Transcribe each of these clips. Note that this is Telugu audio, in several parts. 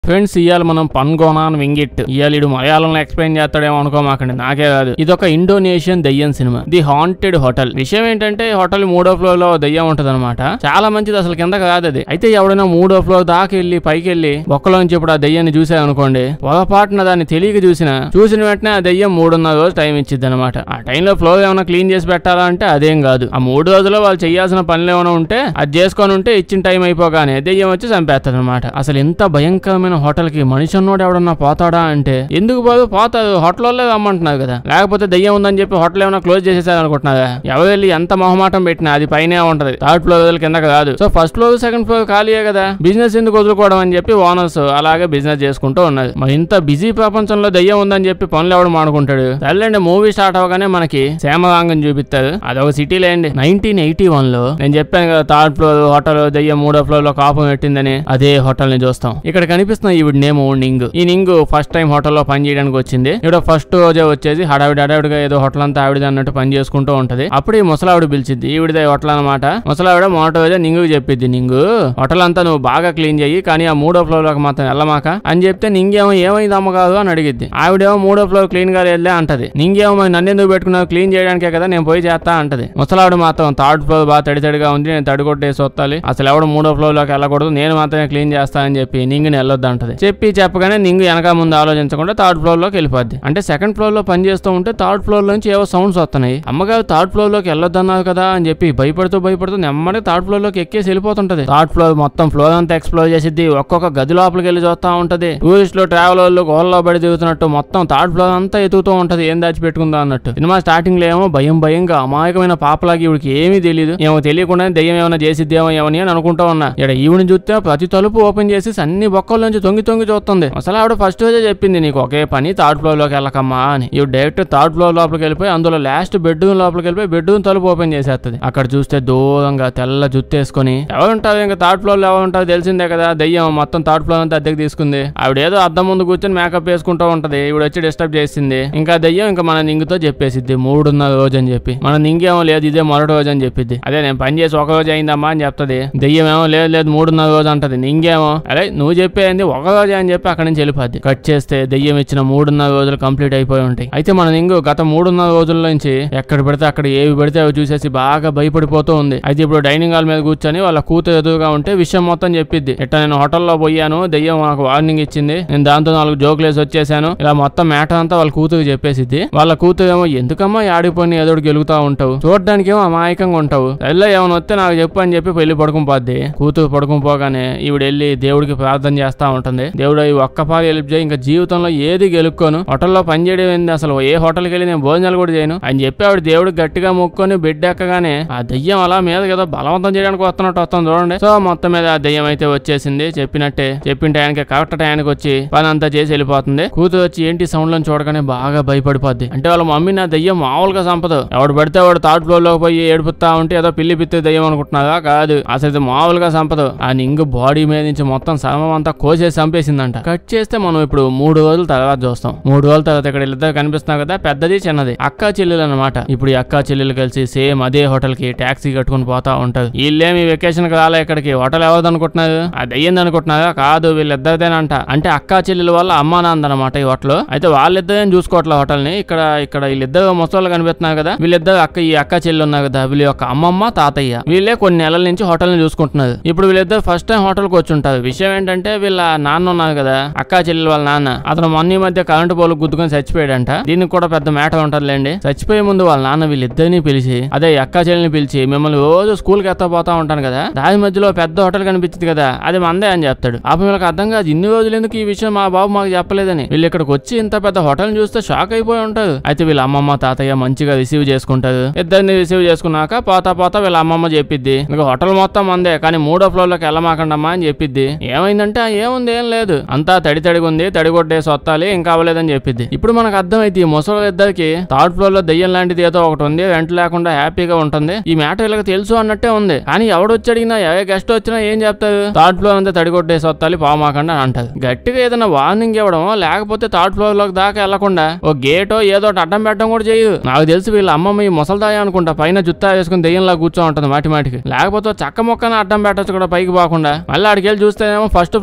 ఫ్రెండ్స్ ఇవాళ మనం పన్గోనాన్ వింగిట్ ఇవాళ ఇడు మలయాళంలో ఎక్స్ప్లెయిన్ చేస్తాడేమో అనుకోమాకండి నాకే కాదు ఇది ఒక ఇండోనేషియన్ దయ్యం సినిమా ది హాంటెడ్ హోటల్ విషయం ఏంటంటే ఈ హోటల్ మూడో ఫ్లోర్ లో దయ్యం ఉంటది చాలా మంచిది అసలు కింద కాదు అది అయితే ఎవడైనా మూడో ఫ్లోర్ దాకా వెళ్ళి పైకి వెళ్ళి బొక్కలోంచి ఇప్పుడు ఆ దయ్యాన్ని చూసాయనుకోండి పొరపాటున దాన్ని తెలియక చూసిన చూసిన వెంటనే ఆ దయ్యం మూడున్నర రోజు టైం ఇచ్చిద్ది అనమాట ఆ టైంలో ఫ్లోర్ ఏమైనా క్లీన్ చేసి పెట్టాలా అంటే అదేం కాదు ఆ మూడు రోజుల్లో వాళ్ళు చేయాల్సిన పనులు ఏమైనా ఉంటే అది చేసుకొని ఉంటే ఇచ్చిన టైం అయిపోగానే దెయ్యం వచ్చి చంపేస్తుంది అనమాట అసలు ఎంత భయంకరమైన హోటల్ కి మనిషి ఉన్నోడు ఎవడన్నా పోతాడా అంటే ఎందుకు పోదు పోతాడు హోటల్ వాళ్ళే రమ్మంటున్నారు కదా లేకపోతే దెయ్యం ఉందని చెప్పి హోటల్ ఏమైనా క్లోజ్ చేసేసారు అనుకుంటున్నారా ఎవరు వెళ్ళి ఎంత మొహమాటం పెట్టినా అది పైనే ఉంటది థర్డ్ ఫ్లోర్ వదిలి కిందకి కాదు so first floor second floor ఖాళీయే కదా బిజినెస్ ఎందుకు వదులుకోవడం అని చెప్పి ఓనర్స్ అలాగే బిజినెస్ చేసుకుంటూ ఉన్నది మరి ఇంత బిజీ ప్రపంచంలో దెయ్యం ఉందని చెప్పి పనులు ఎవడు మానుకుంటాడు తెల్లండి మూవీ స్టార్ట్ అవగానే మనకి సేమరాంగం చూపిస్తారు అదొక సిటీలో అండి నైన్టీన్ ఎయిటీ వన్ లో నేను చెప్పాను కదా థర్డ్ ఫ్లోర్ హోటల్ దెయ్యం మూడో ఫ్లోర్ లో కాపం పెట్టిందని అదే హోటల్ ని చూస్తాం ఇక్కడ కనిపిస్తున్న ఈవిడ నేమ్ నింగ్ ఈ నింగ్ ఫస్ట్ టైం హోటల్లో పని చేయడానికి వచ్చింది ఇక్కడ ఫస్ట్ రోజే వచ్చేసి హడావిడి హడావిడిగా ఏదో హోటల్ అంతా ఆవిడ అన్నట్టు పని చేసుకుంటూ ఉంటది అప్పుడు ఈ ముసలావిడ పిలిచింది ఈవిడదే హోటల్ అనమాట ముసలావిడ మొదట రోజే నింగు చెప్పిద్ది నింగు హోటల్ అంతా నువ్వు బాగా క్లీన్ చెయ్యి కానీ ఆ మూడో ఫ్లోర్ లోకి మాత్రం వెళ్ళమాక అని చెప్తే నింగేమో ఏమైంది అమ్మ కాదు అని అడిగిద్ది ఆవిడేమో మూడో ఫ్లోర్ క్లీన్ గా వెళ్ళే అంటది నింగేమో మరి నన్ను ఎందుకు పెట్టుకున్నావు క్లీన్ చేయడానికే కదా నేను పోయి చేస్తా అంటది ముసలావిడ మాత్రం థర్డ్ ఫ్లోర్ బాగా తడి తడిగా ఉంది నేను తడి కొట్టేసి వస్తాలి అసలు ఎవడు మూడో ఫ్లోర్ లోకి వెళ్ళకూడదు నేను మాత్రమే క్లీన్ చేస్తా అని చెప్పి నింగిని వెళ్ళొద్దు అంటది చెప్పి చెప్పగానే నింగు వెనక ముందు ఆలోచించకుండా థర్డ్ ఫ్లోర్ లోకి వెళ్ళిపోద్ది అంటే సెకండ్ ఫ్లోర్ లో పని చేస్తూ ఉంటే థర్డ్ ఫ్లోర్ నుంచి ఏవో సౌండ్స్ వస్తున్నాయి అమ్మగారు థర్డ్ ఫ్లోర్ లోకి వెళ్ళొద్దన్నారు కదా అని చెప్పి భయపడుతూ భయపడుతూ నెమ్మది థర్డ్ ఫ్లోర్ లోకి ఎక్కేసి వెళ్ళిపోతుంటది థర్డ్ ఫ్లోర్ మొత్తం ఫ్లోర్ అంతా ఎక్స్ప్లోర్ చేసిద్ది ఒక్కొక్క గది లోపలికి వెళ్ళి చూస్తా ఉంటది టూరిస్టులు ట్రావెలర్లు గోల్లో పడి తిరుగుతున్నట్టు మొత్తం థర్డ్ ఫ్లోర్ అంతా ఎతుకుతూ ఉంటది ఏం దాచి పెట్టుకుందా అన్నట్టు సినిమా స్టార్టింగ్ లో ఏమో భయం భయంగా అమాయకమైన పాపలాగి ఈవిడికి ఏమీ తెలియదు ఏమో తెలియకుండా దెయ్యం ఏమైనా చేసిద్దేమో ఏమని అని అనుకుంటూ ఉన్నా ఇక్కడ ఈవిని చూస్తే ప్రతి తలుపు ఓపెన్ చేసి అన్ని బొక్కల నుంచి తొంగి తొంగి చూస్తుంది అసలు ఆవిడ ఫస్ట్ రోజే చెప్పింది నీకు ఒకే పని థర్డ్ ఫ్లోర్ లోకి వెళ్ళకమ్మా అని ఇవి డైరెక్ట్ థర్డ్ ఫ్లోర్ లోపలికి వెళ్ళిపోయి అందులో లాస్ట్ బెడ్రూమ్ లోపలికి వెళ్ళిపోయి బెడ్రూమ్ తలుపు ఓపెన్ చేసేస్తుంది అక్కడ చూస్తే దూరంగా తెల్ల జుత్తు వేసుకొని ఎవరుంటారు ఇంకా థర్డ్ ఫ్లోర్ లో ఎవరు ఉంటారు తెలిసిందే కదా దయ్యం మొత్తం థర్డ్ ఫ్లోర్ అంతా అద్దెకి తీసుకుంది ఆవిడ ఏదో అద్దం ముందు కూర్చొని మేకప్ వేసుకుంటూ ఉంటది ఈవిడ వచ్చి డిస్టర్బ్ చేసింది ఇంకా దయ్యం ఇంకా మన నింగుతో చెప్పేసిద్ది మూడున్నర రోజు అని చెప్పి మన నింగేమో లేదు ఇదే మొదటి రోజు అని చెప్పిద్ది అదే నేను పని చేసి ఒక రోజు అయిందమ్మా అని చెప్తది దెయ్యం ఏమో లేదు లేదు మూడున్నర రోజు అంటది నింగేమో అరే నువ్వు చెప్పేది ఒక రోజే అని చెప్పి అక్కడి నుంచి వెళ్ళిపోద్ది కట్ చేస్తే దెయ్యం ఇచ్చిన మూడున్నర రోజులు కంప్లీట్ అయిపోయి ఉంటాయి అయితే మన నింగు గత మూడున్నర రోజుల నుంచి ఎక్కడ పెడితే అక్కడ ఏవి పెడితే అవి చూసేసి బాగా భయపడిపోతూ ఉంది అయితే ఇప్పుడు డైనింగ్ హాల్ మీద కూర్చొని వాళ్ళ కూతురు ఎదురుగా ఉంటే విషయం మొత్తం చెప్పిద్ది ఇట్లా నేను హోటల్లో పోయాను దెయ్యం నాకు వార్నింగ్ ఇచ్చింది నేను దాంతో నాలుగు జోకులు వేసి వచ్చేసాను ఇలా మొత్తం మ్యాటర్ అంతా వాళ్ళ కూతురు చెప్పేసిద్ది వాళ్ళ కూతురు ఏమో ఎందుకమ్మా ఆడిపోయి ఎదుడు గెలుగుతా ఉంటావు చూడడానికి ఏమో అమాయకంగా ఉంటావు ఎల్ల ఏమైనా వస్తే నాకు చెప్పు అని చెప్పి పెళ్లి పడుకుని పోద్ది కూతురు పడుకుని పోగానే ఈవిడ వెళ్ళి దేవుడికి ప్రార్థన చేస్తా ఉంటుంది దేవుడు ఈ ఒక్క పాలు హెల్ప్ చేయి ఇంకా జీవితంలో ఏది గెలుక్కోను హోటల్లో పని చేయడం ఏంది అసలు ఏ హోటల్కి వెళ్ళి నేను భోజనాలు కూడా చేయను అని చెప్పి ఆవిడ దేవుడికి గట్టిగా మొక్కుకొని బెడ్ ఎక్కగానే ఆ దయ్యం అలా మీద కదా బలవంతం చేయడానికి వస్తున్నట్టు వస్తుంది చూడండి సో మొత్తం మీద ఆ దయ్యం అయితే వచ్చేసింది చెప్పినట్టే చెప్పిన టయానికి కరెక్ట్ టయానికి వచ్చి పని అంతా చేసి వెళ్ళిపోతుంది కూతురు వచ్చి ఏంటి సౌండ్ లను చూడగానే బాగా భయపడిపోద్ది అంటే వాళ్ళ మమ్మీ నా దయ్యం మామూలుగా సంపదు ఎవడు పడితే వాడు థర్డ్ ఫ్లోర్ లోకి పోయి ఏడుపుతా ఉంటే ఏదో పిల్లి పిత్తి దయ్యం అనుకుంటున్నారా కాదు అసలు ఇది మామూలుగా సంపదు ఆ నింగు బాడీ మీద నుంచి మొత్తం శవం అంతా కోసేసి చంపేసిందంట కట్ చేస్తే మనం ఇప్పుడు మూడు రోజుల తర్వాత చూస్తాం మూడు రోజుల తర్వాత ఇక్కడ వీళ్ళిద్దరు కనిపిస్తున్నారు కదా పెద్దది చిన్నది అక్క చెల్లెలు అనమాట ఇప్పుడు ఈ అక్క చెల్లెలు కలిసి సేమ్ అదే హోటల్ కి టాక్సీ కట్టుకుని పోతా ఉంటారు వీళ్ళేమి వెకేషన్ కి రాలే ఇక్కడికి హోటల్ ఎవరిది అనుకుంటున్నారు అది అయ్యింది అనుకుంటున్నారా కాదు వీళ్ళిద్దరిదేనంట అంటే అక్క చెల్లెల వల్ల అమ్మా నాన్న అనమాట ఈ హోటల్ అయితే వాళ్ళిద్దరే చూసుకోవట్లే హోటల్ ని ఇక్కడ ఇక్కడ వీళ్ళిద్దరు ముసలు కనిపిస్తున్నారు కదా వీళ్ళిద్దరు అక్క ఈ అక్క చెల్లి ఉన్నారు కదా వీళ్ళ యొక్క అమ్మమ్మ తాతయ్య వీళ్ళే కొన్ని నెలల నుంచి హోటల్ ని చూసుకుంటున్నారు ఇప్పుడు వీళ్ళిద్దరు ఫస్ట్ టైం హోటల్ కి వచ్చి ఉంటారు విషయం ఏంటంటే వీళ్ళ నాన్న ఉన్నారు కదా అక్క చెల్లెల వాళ్ళ నాన్న అతను మొన్న ఈ మధ్య కరెంటు పోలు గుద్దుకొని చచ్చిపోయాడంట దీనికి కూడా పెద్ద మ్యాటర్ ఉంటదిలేండి చచ్చిపోయే ముందు వాళ్ళ నాన్న వీళ్ళిద్దరిని పిలిచి అదే ఈ అక్క చెల్లిని పిలిచి మిమ్మల్ని రోజు స్కూల్ కి ఎత్తపోతా ఉంటాను కదా దాని మధ్యలో పెద్ద హోటల్ కనిపించింది కదా అది మందే అని చెప్తాడు అప్పుడు వీళ్ళకి అర్థం కాదు ఇన్ని రోజులు ఎందుకు ఈ విషయం మా బాబు మాకు చెప్పలేదని వీళ్ళు ఇక్కడికి వచ్చి ఇంత పెద్ద హోటల్ చూస్తే షాక్ అయిపోయి ఉంటారు అయితే వీళ్ళ అమ్మమ్మ తాతయ్య మంచిగా రిసీవ్ చేసుకుంటారు ఇద్దరిని రిసీవ్ చేసుకున్నాక పోతా పోతా వీళ్ళ అమ్మమ్మ చెప్పిద్ది ఇంకా హోటల్ మొత్తం మందే కానీ మూడో ఫ్లోర్ లోకి వెళ్ళమాకండమ్మా అని చెప్పిద్ది ఏమైందంటే "ఆ, ఏముంది ఏం లేదు అంతా తడి తడిగా ఉంది తడి కొట్టేసి వత్తాలి ఇంకా అవ్వలేదని చెప్పిద్ది ఇప్పుడు మనకు అర్థమైతే ఈ ముసలి ఇద్దరికి థర్డ్ ఫ్లోర్ లో దెయ్యం లాంటిది ఏదో ఒకటి ఉంది వెంట లేకుండా హ్యాపీగా ఉంటుంది ఈ మ్యాటర్ వీళ్ళకి తెలుసు అన్నట్టే ఉంది కానీ ఎవడు వచ్చి అడిగినా ఏ గెస్ట్ వచ్చినా ఏం చెప్తారు థర్డ్ ఫ్లోర్ అంతా తడి కొట్టేసి వత్తాలి పామాకండి అని అంటారు గట్టిగా ఏదైనా వార్నింగ్ ఇవ్వడం లేకపోతే థర్డ్ ఫ్లోర్ లోకి దాకా వెళ్లకుండా ఓ గేటో ఏదో ఒకటి అడ్డం పెట్టడం కూడా చేయదు నాకు తెలిసి వీళ్ళ అమ్మమ్మ ఈ ముసల్దాయ అనుకుంటా పైన జుత్తా వేసుకుని దెయ్యంలా కూర్చో ఉంటుంది మాటి మాటికి లేకపోతే ఓ చక్క మొక్కన అడ్డం పెట్టచ్చు కూడా పైకి పోకుండా మళ్ళీ అడికి వెళ్ళి చూస్తేనేమో first floor second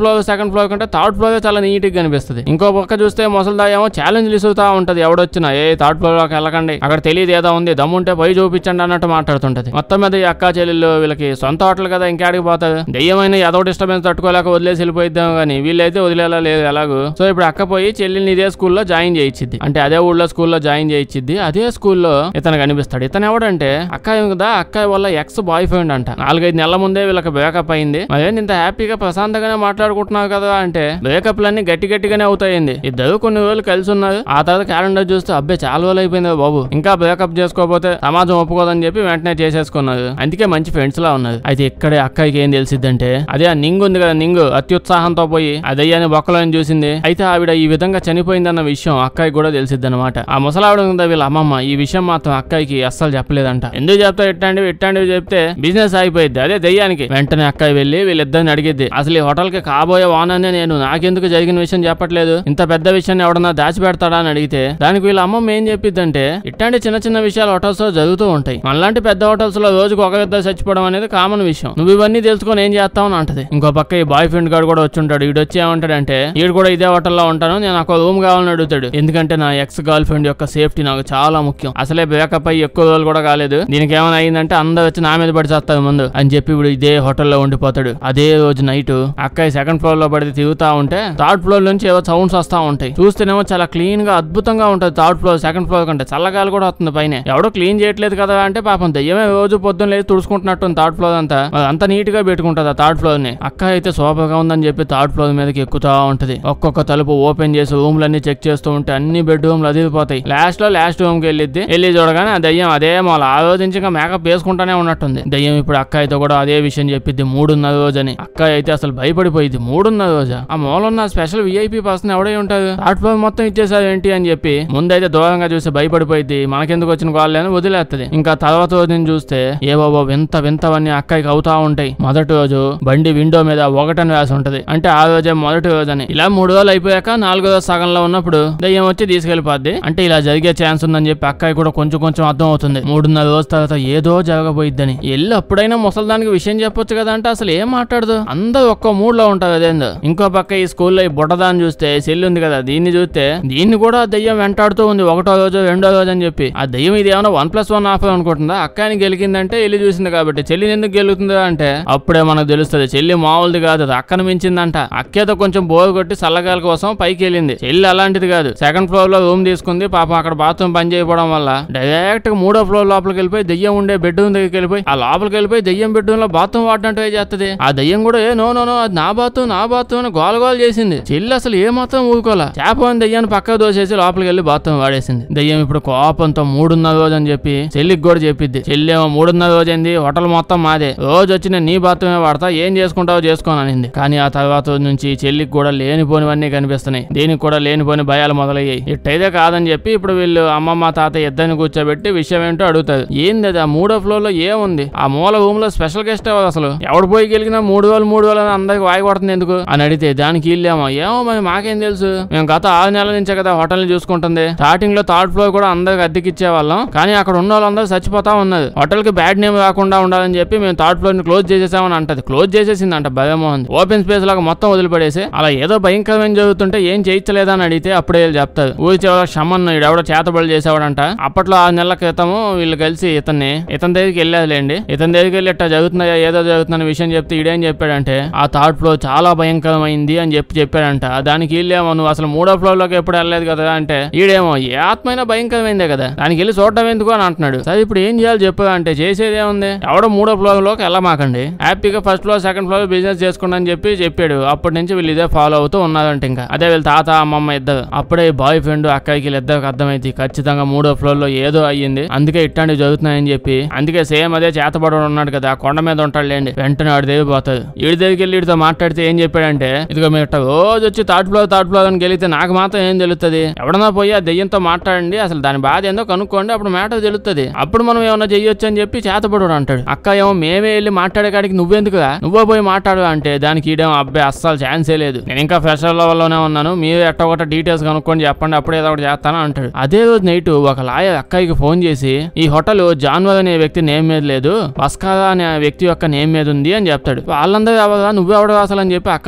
second floor కంటే థర్డ్ ఫ్లోర్ చాలా నీట్ గా కనిపిస్తుంది ఇంకో పక్క చూస్తే ముసలిదా ఏమో ఛాలెంజ్ ఇసుగుతా ఉంటది ఎవడొచ్చినా ఏ థర్డ్ ఫ్లోర్ లోకి వెళ్ళకండి అక్కడ తెలియదు ఏదో ఉంది దమ్ముంటే పోయి చూపించండి అన్నట్టు మాట్లాడుతుంటది మొత్తం మీద ఈ అక్క చెల్లెళ్ళు వీళ్ళకి సొంత హోటల్ కదా ఇంకాడికి పోతుంది దెయ్యమైన ఏదో డిస్టర్బెన్స్ తట్టుకోలేక వదిలేసి వెళ్ళిపోయిద్దాం కానీ వీళ్ళైతే వదిలేలా లేదు ఎలాగో సో ఇప్పుడు అక్క పోయి చెల్లెల్ని ఇదే స్కూల్లో జాయిన్ చేయించిద్ది అంటే అదే ఊళ్ళో స్కూల్లో జాయిన్ చేయించిద్ది అదే స్కూల్లో ఇతను కనిపిస్తాడు ఇతను ఎవడంటే అక్క కదా అక్క వాళ్ళ ఎక్స్ బాయ్ ఫ్రెండ్ అంట నాలుగైదు నెలల ముందే వీళ్ళకి బ్రేకప్ అయింది మరేంటి ఇంత హ్యాపీగా ప్రశాంతంగానే మాట్లాడుకుంటున్నారు కదా అంటే బ్రేకప్ లన్నీ గట్టి గట్టిగానే అవుతాయింది ఇద్దరు కొన్ని రోజులు కలిసి ఉన్నారు ఆ తర్వాత క్యాలెండర్ చూస్తే అబ్బే చాలా రోజులు అయిపోయింది బాబు ఇంకా బ్రేకప్ చేసుకోకపోతే సమాజం ఒప్పుకోదని చెప్పి వెంటనే చేసేసుకున్నారు అందుకే మంచి ఫ్రెండ్స్ లా ఉన్నారు అయితే ఇక్కడే అక్కకి ఏం తెలిసిద్దంటే అదే ఆ నింగు ఉంది కదా నింగు అత్యుత్సాహంతో పోయి అదయ్యాని బొక్కలో చూసింది అయితే ఆవిడ ఈ విధంగా చనిపోయిందన్న విషయం అక్కకి కూడా తెలిసిద్ది అనమాట ఆ ముసలావిడ ఉందా వీళ్ళ అమ్మమ్మ ఈ విషయం మాత్రం అక్కకి అస్సలు చెప్పలేదంట ఎందుకు చెప్తా ఇట్లాంటివి ఇట్లాంటివి చెప్తే బిజినెస్ అయిపోయింది అదే దయ్యానికి వెంటనే అక్కయ్య వెళ్ళి వీళ్ళిద్దరిని అడిగిద్ది అసలు ఈ హోటల్ కి కాబోయే వాననే నేను నాకెందుకు జరిగిన విషయం చెప్పట్లేదు ఇంత పెద్ద విషయాన్ని ఎవడన్నా దాచిపెడతాడా అని అడిగితే దానికి వీళ్ళ అమ్మమ్మ ఏం చెప్పిద్దంటే ఇట్లాంటి చిన్న చిన్న విషయాలు హోటల్స్ లో జరుగుతూ ఉంటాయి మనలాంటి పెద్ద హోటల్స్ లో రోజుకు ఒకరిద్దరు చచ్చిపోవడం అనేది కామన్ విషయం నువ్వు ఇవన్నీ తెలుసుకొని ఏం చేస్తావు అని అంటది ఇంకో పక్క ఈ బాయ్ ఫ్రెండ్ గారు కూడా వచ్చి ఉంటాడు వీడు వచ్చి ఏమంటాడంటే వీడు కూడా ఇదే హోటల్లో ఉంటాను నేను నాకు రూమ్ కావాలని అడుగుతాడు ఎందుకంటే నా ఎక్స్ గర్ల్ ఫ్రెండ్ యొక్క సేఫ్టీ నాకు చాలా ముఖ్యం అసలే బ్రేకప్ అయ్యి ఎక్కువ రోజులు కూడా కాలేదు దీనికి ఏమైనా అయిందంటే అందరు వచ్చి నా మీద పడి చేస్తారు ముందు అని చెప్పి ఇప్పుడు ఇదే హోటల్లో ఉండిపోతాడు అదే రోజు నైట్ అక్కయ్య సెకండ్ ఫ్లోర్ లో పడి తిరుగుతా ఉంటే థర్డ్ ఫ్లోర్ నుంచి ఏవో సౌండ్స్ వస్తా ఉంటాయి చూస్తేనేమో చాలా క్లీన్ గా అద్భుతంగా ఉంటది థర్డ్ ఫ్లోర్ సెకండ్ ఫ్లోర్ కంటే చల్లగాలి కూడా వస్తుంది పైన ఎవడో క్లీన్ చేయట్లేదు కదా అంటే పాపం దయ్యమే రోజు పొద్దున్న లేదు తుడుచుకుంటున్నట్టు థర్డ్ ఫ్లోర్ అంతా మరి అంత నీట్ గా పెట్టుకుంటది ఆ థర్డ్ ఫ్లోర్ ని అక్క అయితే సూపర్ గా ఉందని చెప్పి థర్డ్ ఫ్లోర్ మీదకి ఎక్కుతా ఉంటది ఒక్కొక్క తలుపు ఓపెన్ చేసి రూమ్ లన్నీ చెక్ చేస్తూ ఉంటే అన్ని బెడ్ రూమ్లు అదిరిపోతాయి లాస్ట్ లో లాస్ట్ రూమ్ కి వెళ్ళిద్ది వెళ్ళి చూడగానే ఆ దయ్యం అదే మొల ఆ రోజు నుంచి ఇంకా మేకప్ వేసుకుంటానే ఉన్నట్టుంది దయ్యం ఇప్పుడు అక్క అయితే కూడా అదే విషయం చెప్పిద్ది మూడున్నర రోజు అని అక్క అయితే అసలు భయపడిపోయింది మూడున్నర రోజా ఆ మూలన్న స్పెషల్ విఐపి పర్సన్ ఎవడై ఉంటారు థర్డ్ ఫ్లోర్ మొత్తం ఇచ్చేసారు ఏంటి అని చెప్పి ముందైతే దూరంగా చూసి భయపడిపోయింది మనకెందుకు వచ్చిన కాళ్ళని వదిలేస్తుంది ఇంకా తర్వాత రోజుని చూస్తే ఏ బాబో వింత వింతవన్నీ అక్కకి అవుతా ఉంటాయి మొదటి రోజు బండి విండో మీద ఒకటని వేసి ఉంటది అంటే ఆ రోజే మొదటి రోజు అని ఇలా మూడు రోజులు అయిపోయాక నాలుగో రోజు సగంలో ఉన్నప్పుడు దయ్యం వచ్చి తీసుకెళ్లిపోద్ది అంటే ఇలా జరిగే ఛాన్స్ ఉందని చెప్పి అక్కకి కూడా కొంచెం కొంచెం అర్థం అవుతుంది మూడున్నర రోజు తర్వాత ఏదో జరగబోయిద్దని ఎల్లు అప్పుడైనా ముసలిదానికి విషయం చెప్పొచ్చు కదా అంటే అసలు ఏం మాట్లాడదు అందరూ ఒక్క మూడ్ లో ఉంటారు అదేందో ఇంకో పక్క ఈ స్కూల్లో ఈ బుట్టదాన్ని చూస్తే సెల్ ఉంది కదా దీన్ని చూస్తే దీన్ని కూడా దయ్యం వెంటాడుతూ ఉంది ఒకటో రోజు రెండో రోజు అని చెప్పి ఆ దయ్యం ఇది ఏమైనా వన్ ప్లస్ వన్ ఆఫర్ అనుకుంటుందా అక్కని గెలికిందంటే వెళ్ళి చూసింది కాబట్టి చెల్లిని ఎందుకు గెలుతుందా అంటే అప్పుడే మనకు తెలుస్తుంది చెల్లి మామూలుది కాదు అది అక్కను మించిందంట అక్కేతో కొంచెం బోర్ కొట్టి చల్లగాలి కోసం పైకి వెళ్ళింది చెల్లి అలాంటిది కాదు సెకండ్ ఫ్లోర్ లో రూమ్ తీసుకుంది పాపం అక్కడ బాత్రూమ్ పని చేయకపోవడం వల్ల డైరెక్ట్ గా మూడో ఫ్లోర్ లోపలికి వెళ్ళిపోయి దయ్యం ఉండే బెడ్రూమ్ దగ్గరికి వెళ్ళిపోయి ఆ లోపలికి వెళ్ళిపోయి దయ్యం బెడ్రూమ్ లో బాత్రూమ్ వాడడం ట్రై చేస్తుంది ఆ దయ్యం కూడా ఏ నో నో నో అది నా బాత్రూమ్ నా బాత్రూమ్ అని గోల గోల చేసింది చెల్లి అసలు ఏ మాత్రం ఊరుకోలా చేపని దయ్యాన్ని పక్కకు దోసేసి లోపలికి వెళ్ళి బాత్రూమ్ వాడేసింది దయ్యం ఇప్పుడు కోపంతో మూడున్నర రోజు అని చెప్పి చెల్లికి కూడా చెప్పిద్ది చెల్లి ఏమో మూడున్నర రోజు అయింది హోటల్ మొత్తం మాదే రోజు వచ్చి నేను నీ బాత్రూమే వాడతా ఏం చేసుకుంటావో చేసుకోను అనింది కానీ ఆ తర్వాత రోజు నుంచి చెల్లికి కూడా లేనిపోనివన్నీ కనిపిస్తున్నాయి దీనికి కూడా లేనిపోని భయాలు మొదలయ్యాయి ఇట్టయితే కాదని చెప్పి ఇప్పుడు వీళ్ళు అమ్మమ్మ తాత ఇద్దరిని కూర్చోబెట్టి విషయం ఏంటో అడుగుతారు ఏంది అది ఆ మూడో ఫ్లోర్ లో ఏముంది ఆ మూల రూమ్ లో స్పెషల్ గెస్ట్ ఎవరు అసలు ఎవడు పోయి గెలిగినా మూడు వేలు మూడు వేలు అని అందరికి వాయి కొడుతుంది ఎందుకు అని అడిగితే దానికి వీళ్ళేమో ఏమో మరి మాకేం తెలుసు మేము గత ఆరు నెలల నుంచే కదా హోటల్ ని చూసుకుంటుంది స్టార్టింగ్ లో థర్డ్ ఫ్లోర్ కూడా అందరికి అద్దెకి ఇచ్చేవాళ్ళం కానీ అక్కడ ఉన్న వాళ్ళందరూ చచ్చిపోతా ఉన్నది హోటల్ కి బ్యాడ్ నేమ్ రాకుండా ఉండాలని చెప్పి మేము థర్డ్ ఫ్లోర్ ని క్లోజ్ చేసేసామని అంటది క్లోజ్ చేసేసిందంట భయమోహన్ ఓపెన్ స్పేస్ లాగా మొత్తం వదిలిపడేసి అలా ఏదో భయంకరమైన జరుగుతుంటే ఏం చేయించలేదా అని అడిగితే అప్పుడే వీళ్ళు చెప్తారు ఊరి చివర షమ్మన్ ఎవడో చేతబడి చేసేవాడంట అప్పట్లో ఆరు నెలల క్రితము వీళ్ళు కలిసి ఇతన్ని ఇతని దగ్గరికి వెళ్ళేదిలేండి ఇతని దగ్గరికి వెళ్ళి ఇట్లా జరుగుతున్నాయా ఏదో జరుగుతున్న విషయం చెప్తే ఈడేం చెప్పాడంటే ఆ థర్డ్ ఫ్లోర్ చాలా భయంకరమైంది అని చెప్పి చెప్పాడంట దానికి వీళ్ళేమో నువ్వు అసలు మూడో ఫ్లోర్ లోకి ఎప్పుడు వెళ్ళలేదు కదా అంటే ఈడేమో ఏ ఆత్మైనా భయంకరమైందే కదా దానికి వెళ్ళి చూడడం ఎందుకు అని అంటున్నాడు సరే ఇప్పుడు ఏం చేయాలి చెప్పు అంటే చేసేది ఏముంది ఎవడో మూడో ఫ్లోర్ లోకి వెళ్ళమాకండి హ్యాపీగా first floor second floor business చేసుకోండి అని చెప్పి చెప్పాడు అప్పటి నుంచి వీళ్ళు ఇదే ఫాలో అవుతూ ఉన్నారంట ఇంకా అదే వీళ్ళ తాత అమ్మమ్మ ఇద్దరు అప్పుడే బాయ్ ఫ్రెండ్ అక్కడికి వీళ్ళిద్దరికి అర్థమైంది ఖచ్చితంగా మూడో ఫ్లోర్ లో ఏదో అయ్యింది అందుకే ఇట్లాంటివి జరుగుతున్నాయని చెప్పి అందుకే సేమ్ అదే చేతబడి ఉన్నాడు కదా ఆ కొండ మీద ఉంటాడు లేండి వెంటనే వాడి దగ్గర పోతాడు వీడి దగ్గరికి వెళ్ళి వీడితో మాట్లాడితే ఏం చెప్పాడంటే ఇదిగో మీరు ఇట్లా రోజు వచ్చి థర్డ్ ఫ్లోర్ థర్డ్ ఫ్లోర్ అని గెలితే నాకు మాత్రం ఏం తెలుస్తుంది ఎవడన్నా పోయి ఆ దెయ్యంతో మాట్లాడండి అసలు దాని బాధ ఏందో కనుక్కోండి అప్పుడు మ్యాటర్ తెలుస్తుంది అప్పుడు మనం ఏమన్నా చెయ్యొచ్చు అని చెప్పి చేతపడు అంటాడు అక్క ఏమో మేమే వెళ్ళి మాట్లాడే కాడికి నువ్వెందుకుగా నువ్వే పోయి మాట్లాడు అంటే దానికి ఈడేమో అబ్బాయి అస్సలు ఛాన్సే లేదు నేను ఇంకా ఫ్రెషర్ లెవెల్లోనే ఉన్నాను మీరు ఎట్ట ఒకట డీటెయిల్స్ కనుక్కొని చెప్పండి అప్పుడు ఏదో ఒకటి చేస్తాను అంటాడు అదే రోజు నైట్ ఒక లాయర్ అక్కయ్యకి ఫోన్ చేసి ఈ హోటల్ జాన్వర్ అనే వ్యక్తి నేమ్ మీద లేదు వస్కారా అనే వ్యక్తి యొక్క నేమ్ మీద ఉంది అని చెప్తాడు వాళ్ళందరూ ఎవరా నువ్వెవడు అసలు అని చెప్పి అక్క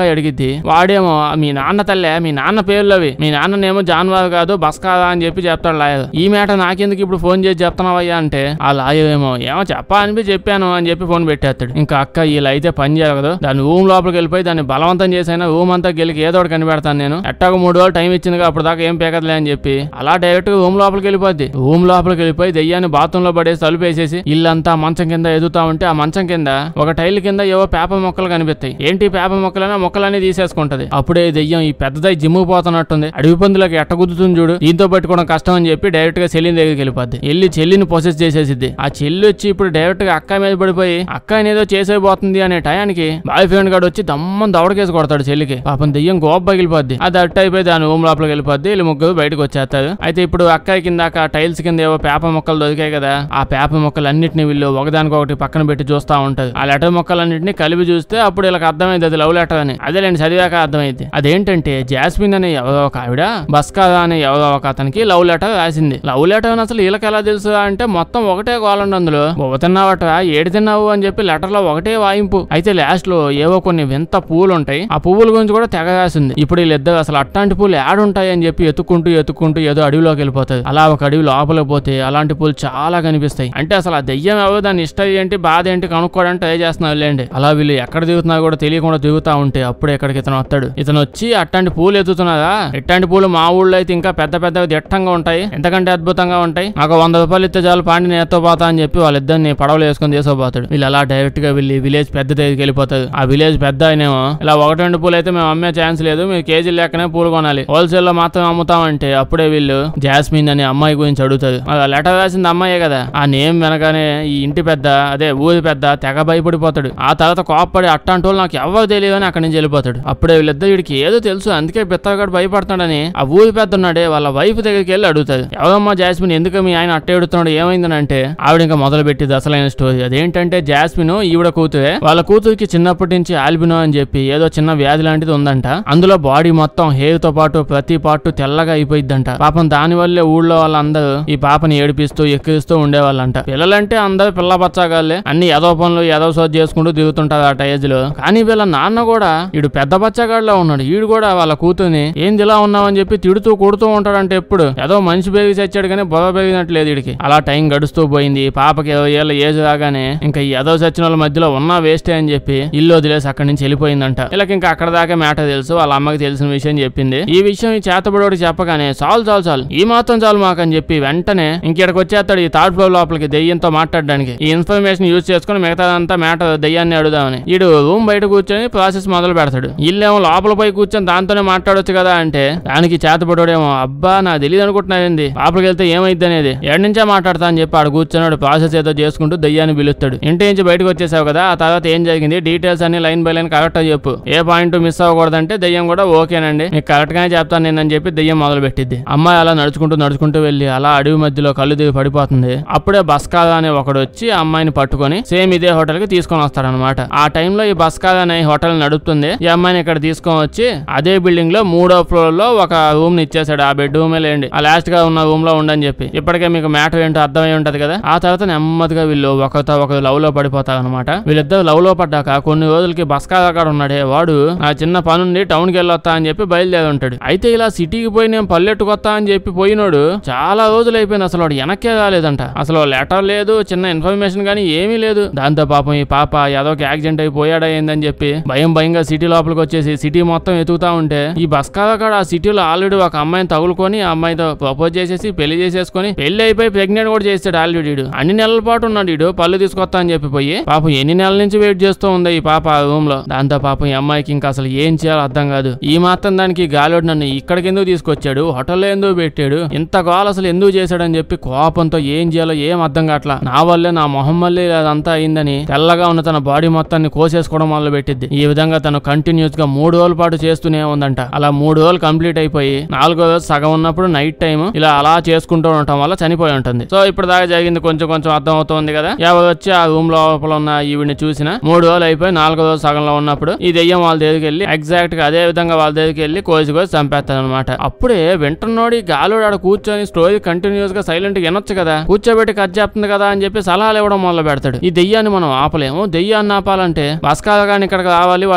అబ్బాయి అడిగిద్ది వాడేమో మీ నాన్న తల్లే మీ నాన్న పేర్లవి మీ నాన్ననేమో జాన్వార్ కాదు బస్ కాదా అని చెప్పి చెప్తాడు లాయర్ ఈ మాట నాకెందుకు ఇప్పుడు ఫోన్ చేసి చెప్తున్నావయ్యా అంటే ఆ లాయర్ ఏమో ఏమో చెప్పా అనిపి చెప్పాను అని చెప్పి ఫోన్ పెట్టేస్తాడు ఇంకా అక్క ఇలా అయితే పని జరగదు దాని రూమ్ లోపలికి వెళ్ళిపోయి దాన్ని బలవంతం చేసైనా రూమ్ అంతా గెలికి ఏదో ఒకటి కనిపెడతాను నేను ఎట్టాగో మూడు రోజులు టైం ఇచ్చింది అప్పుడు దాకా ఏం పేకదులే అని చెప్పి అలా డైరెక్ట్ గా రూమ్ లోపలికి వెళ్ళిపోద్ది రూమ్ లోపలికి వెళ్ళిపోయి దెయ్యాన్ని బాత్రూమ్ లో పడేసి తలుపు వేసేసి ఇల్లంతా మంచం కింద ఎదుగుతా ఉంటే ఆ మంచం కింద ఒక టైల్ కింద ఏవో పేపర్ మొక్కలు కనిపిస్తాయి ఏంటి పేపర్ మొక్కలైనా మొక్కలన్నీ తీసేసుకుంటది అప్పుడే ఈ దెయ్యం ఈ పెద్దదై జిమ్ము పోతున్నట్టుంది అడవి పందులకు ఎట్ట గుద్దుతుంది చూడు దీంతో పట్టుకోవడం కష్టం అని చెప్పి డైరెక్ట్ గా చెల్లిని దగ్గరికి వెళ్ళిపోద్ది వెళ్ళి చెల్లిని పొసెస్ చేసేసిద్ది ఆ చెల్లి వచ్చి ఇప్పుడు డైరెక్ట్ గా అక్క మీద పడిపోయి అక్క ఏదో చేసేయబోతుంది అనే టయానికి బాయ్ ఫ్రెండ్ గాడు వచ్చి దమ్మని దవడకేసి కొడతాడు చెల్లికి పాపం దెయ్యం గోప పగిలిపోద్ది అది అట్ట అయిపోయి దాని రూమ్ లోపలికి వెళ్ళిపోద్ది వీళ్ళు ముగ్గురు బయటకు వచ్చేస్తారు అయితే ఇప్పుడు అక్కాయి కింద టైల్స్ కింద ఏవో పేపర్ మొక్కలు దొరికాయి కదా ఆ పేపర్ మొక్కలు అన్నిటిని వీళ్ళు ఒకదానికొకటి పక్కన పెట్టి చూస్తా ఉంటారు ఆ లెటర్ మొక్కలన్నింటినీ కలిపి చూస్తే అప్పుడు వీళ్ళకి అర్థమైంది అది లవ్ లెటర్ అని అదేలేండి చదివాక అర్థమైంది అదేంటంటే జాస్మిన్ అనే ఎవరో ఒక ఆవిడ బస్కాదా అనే ఎవరో ఒక అతనికి లవ్ లెటర్ రాసింది లవ్ లెటర్ అని అసలు వీళ్ళకి ఎలా తెలుసు అంటే మొత్తం ఒకటే గోలండి అందులో బొవ్వ తిన్నావట ఏడు తిన్నావు అని చెప్పి లెటర్ లో ఒకటే వాయింపు అయితే లాస్ట్ లో ఏవో కొన్ని వింత పువ్వులు ఉంటాయి ఆ పువ్వుల గురించి కూడా తెగ రాసింది ఇప్పుడు వీళ్ళిద్దరు అసలు అట్లాంటి పూలు ఏడుంటాయి అని చెప్పి ఎత్తుకుంటూ ఎత్తుకుంటూ ఏదో అడవిలోకి వెళ్ళిపోతుంది అలా ఒక అడవి లోపలికి పోతే అలాంటి పూలు చాలా కనిపిస్తాయి అంటే అసలు ఆ దెయ్యం ఎవరు దాని ఇష్టం ఏంటి బాధ ఏంటి కనుక్కోవడానికి ట్రై చేస్తున్నారు లేండి అలా వీళ్ళు ఎక్కడ దిగుతున్నా కూడా తెలియకుండా దిగుతా ఉంటే అప్పుడే ఎక్కడికి ఇతను వస్తాడు ఇతను వచ్చి అట్లాంటి పూలు ఎత్తుతున్నారా ఇట్లాంటి పూలు మా ఊళ్ళో అయితే ఇంకా పెద్ద పెద్దవి దిట్టంగా ఉంటాయి ఎంతకంటే అద్భుతంగా ఉంటాయి నాకు వంద రూపాయలు ఇస్తే చాలు పాండి నేను ఎత్తపోతా అని చెప్పి వాళ్ళిద్దరిని పడవలు వేసుకొని తీసుకోపోతాడు వీళ్ళు అలా డైరెక్ట్ గా వెళ్ళి విలేజ్ పెద్ద దగ్గరికి వెళ్ళిపోతారు ఆ విలేజ్ పెద్ద ఆయనేమో ఇలా ఒకటి రెండు పూలు అయితే మేము అమ్మే ఛాన్స్ లేదు మీరు కేజీ లెక్కనే పూలు కొనాలి హోల్సేల్ లో మాత్రం అమ్ముతామంటే అప్పుడే వీళ్ళు జాస్మిన్ అనే అమ్మాయి గురించి అడుగుతారు ఆ లెటర్ రాసింది అమ్మాయే కదా ఆ నేమ్ వెనగానే ఈ ఇంటి పెద్ద అదే ఊరి పెద్ద తెగ భయపడిపోతాడు ఆ తర్వాత కోపపడి అట్టాంటి వాళ్ళు నాకు ఎవరు తెలియదు అని అక్కడి నుంచి వెళ్ళిపోతాడు అప్పుడే వీళ్ళిద్దరు వీడికి ఏదో తెలుసు అందుకే పిత్తగాడు భయపడుతున్నాడని ఆ ఊరి పెద్ద ఉన్నాడే వాళ్ళ వైఫ్ దగ్గరికి వెళ్ళి అడుగుతాడు ఎవరమ్మా జాస్మిన్ ఎందుకు మీ ఆయన అట్ట ఎడుతున్నాడు ఏమైందని అంటే ఆవిడ ఇంకా మొదలు పెట్టింది అసలైన స్టోరీ అదేంటంటే జాస్మిన్ ఈవిడ కూతురే వాళ్ళ కూతురికి చిన్నప్పటి నుంచి ఆల్బినో అని చెప్పి ఏదో చిన్న వ్యాధి లాంటిది ఉందంట అందులో బాడీ మొత్తం హెయిర్ తో పాటు ప్రతి పార్ట్ తెల్లగా అయిపోయిద్దంట పాపం దాని వల్లే ఊళ్ళో వాళ్ళందరూ ఈ పాపని ఏడిపిస్తూ ఎక్కిరిస్తూ ఉండేవాళ్ళంట పిల్లలంటే అందరూ పిల్ల బచ్చాగాళ్ళే అన్ని ఏదో పనులు ఏదో సోది చేసుకుంటూ దిగుతుంటారు ఆ ఏజ్ లో కానీ వీళ్ళ నాన్న కూడా ఈడు పెద్ద బచ్చగాడిలో ఉన్నాడు ఈడు కూడా వాళ్ళ కూతుర్ని ఏంది ఇలా ఉన్నావని చెప్పి తిడుతూ కొడుతూ ఉంటాడంటే ఎప్పుడు ఏదో మనిషి పెరిగి చచ్చాడు కానీ బొద పెరిగినట్టు లేదు వీడికి అలా టైం గడుస్తూ పోయింది పాపకి ఇరవై ఏళ్ళ ఏజ్ రాగానే ఇంకా ఈ ఏదో చచ్చిన వాళ్ళ మధ్యలో ఉన్నా వేస్టే అని చెప్పి ఇల్లు వదిలేసి అక్కడి నుంచి వెళ్ళిపోయిందంట వీళ్ళకి ఇంకా అక్కడ దాకా మ్యాటర్ తెలుసు వాళ్ళ అమ్మకి తెలిసిన విషయం చెప్పింది ఈ విషయం ఈ చేతబడోడు చెప్పగానే చాలు చాలు చాలు ఈ మాత్రం చాలు మాకు అని చెప్పి వెంటనే ఇంకెక్కడికి వచ్చేస్తాడు ఈ థర్డ్ ఫ్లోర్ లోపలికి దెయ్యంతో మాట్లాడడానికి ఈ ఇన్ఫర్మేషన్ యూజ్ చేసుకుని మిగతాదంతా మ్యాటర్ దెయ్యాన్ని అడుగుదామని ఈడు రూమ్ బయట కూర్చొని ప్రాసెస్ మొదలు పెడతాడు ఇల్లేమో లోపల పోయి కూర్చొని దాంతోనే మాట్లాడొచ్చు కదా అంటే దానికి చేతపడోడేమో అబ్బా నాకు తెలియదు అనుకుంటున్నావేంది లోపలికి వెళ్తే ఏమైంది అనేది ఎక్కడి నుంచే మాట్లాడతా అని చెప్పి ఆడ కూర్చొని ప్రాసెస్ ఏదో చేసుకుంటూ దయ్యాన్ని పిలుస్తాడు ఇంటి నుంచి బయటకు వచ్చేసావు కదా ఆ తర్వాత ఏం జరిగింది డీటెయిల్స్ అన్ని లైన్ బై లైన్ కరెక్ట్ గా చెప్పు ఏ పాయింట్ మిస్ అవ్వకూడదంటే దయ్యం కూడా ఓకేనండి మీకు కరెక్ట్ గానే చెప్తాను నేను అని చెప్పి దయ్యం మొదలు పెట్టిద్ది అమ్మాయి అలా నడుచుకుంటూ నడుచుకుంటూ వెళ్ళి అలా అడవి మధ్యలో కళ్ళు దిగి పడిపోతుంది అప్పుడే బస్కాదా అనే ఒకడు వచ్చి ఆ అమ్మాయిని పట్టుకొని సేమ్ ఇదే హోటల్ కి తీసుకొని వస్తాడనమాట ఆ టైంలో ఈ బస్కాదా అనే హోటల్ నడుపుతుంది ఈ అమ్మాయిని ఇక్కడ తీసుకొని వచ్చి అదే బిల్డింగ్ లో మూడో ఫ్లోర్ లో ఒక రూమ్ ని ఇచ్చేసాడు ఆ బెడ్ రూమే లేండి ఆ లాస్ట్ గా ఉన్న రూమ్ లో ఉండని చెప్పి ఇప్పటికే మీకు మ్యాటర్ ఏంటో అర్థమై ఉంటది కదా ఆ తర్వాత నెమ్మదిగా వీళ్ళు ఒకరితో ఒకరు లవ్ లో పడిపోతారు అనమాట వీళ్ళిద్దరు లవ్ లో పడ్డాక కొన్ని రోజులకి బస్కాదా కాడ ఉన్నాడే వాడు నా చిన్న పనుండి టౌన్ కి వెళ్ళొస్తా అని చెప్పి బయలుదేరి ఉంటాడు అయితే ఇలా సిటీకి పోయి నేను పల్లెట్టుకొస్తా అని చెప్పి పోయినోడు చాలా రోజులు అయిపోయింది అసలు వాడు వెనక్కే రాలేదంట అసలు లెటర్ లేదు చిన్న ఇన్ఫర్మేషన్ కానీ ఏమీ లేదు దాంతో పాపం ఈ పాప ఏదో ఒక యాక్సిడెంట్ అయిపోయాడా ఏందని చెప్పి భయం భయంగా సిటీ లోపలికి వచ్చేసి సిటీ మొత్తం ఎతుకుతా ఉంటే ఈ బస్కాదా కాడ ఆ సిటీలో ఆల్రెడీ ఒక అమ్మాయిని తగులుకొని ఆ అమ్మాయితో ప్రపోజ్ చేసేసి పెళ్లి చేసేసుకొని పెళ్లి అయిపోయి ప్రెగ్నెంట్ కూడా చేస్తాడు ఆల్రెడీ వీడు అన్ని నెలల పాటు ఉన్నాడు వీడు పళ్ళు తీసుకొస్తా అని చెప్పి పోయి పాపం ఎన్ని నెలల నుంచి వెయిట్ చేస్తూ ఉంది ఈ పాప ఆ రూమ్ లో దాంతో పాపం ఈ అమ్మాయికి ఇంకా అసలు ఏం చేయాలో అర్థం కాదు ఈ మాత్రం దానికి గాలోడు నన్ను ఇక్కడికి ఎందుకు తీసుకొచ్చాడు హోటల్లో ఎందుకు పెట్టాడు ఇంత గోల్ అసలు ఎందుకు చేశాడని చెప్పి కోపంతో ఏం చేయాలో ఏం అర్థం కావట్లా నా వల్లే నా మొహం వల్లే అదంతా అయిందని తెల్లగా ఉన్న తన బాడీ మొత్తాన్ని కోసేసుకోవడం మొదలు పెట్టింది ఈ విధంగా తను కంటిన్యూస్ గా మూడు రోజుల పాటు చేస్తూనే ఉందంట అలా మూడు రోజులు కంప్లీట్ అయిపోయి నాలుగో రోజు సగం ఉన్నప్పుడు నైట్ టైం ఇలా అలా చేసుకుంటూ ఉండటం వల్ల చనిపోయి ఉంటుంది సో ఇప్పుడు దాకా జరిగింది కొంచెం కొంచెం అర్థం అవుతుంది కదా ఎవరు వచ్చి ఆ రూమ్ లోపల ఉన్న ఈవిడిని చూసిన మూడు రోజులు అయిపోయి నాలుగో రోజు సగంలో ఉన్నప్పుడు ఈ దెయ్యం వాళ్ళ దగ్గరికి వెళ్ళి ఎగ్జాక్ట్ గా అదే విధంగా వాళ్ళ దగ్గరికి వెళ్ళి కోసి కోసి చంపేస్తాను అనమాట అప్పుడే వింటున్నోడి గాలుడు ఆడ కూర్చొని స్టోరీ కంటిన్యూస్ గా సైలెంట్ గా వినొచ్చు కదా కూర్చోబెట్టి కట్ చెప్తుంది కదా అని చెప్పి సలహాలు ఇవ్వడం మొదలు పెడతాడు ఈ దెయ్యాన్ని మనం ఆపలేము దెయ్యాన్ని ఆపాలంటే బస్కాల గాని ఇక్కడికి రావాలి వాడిని తీసుకొని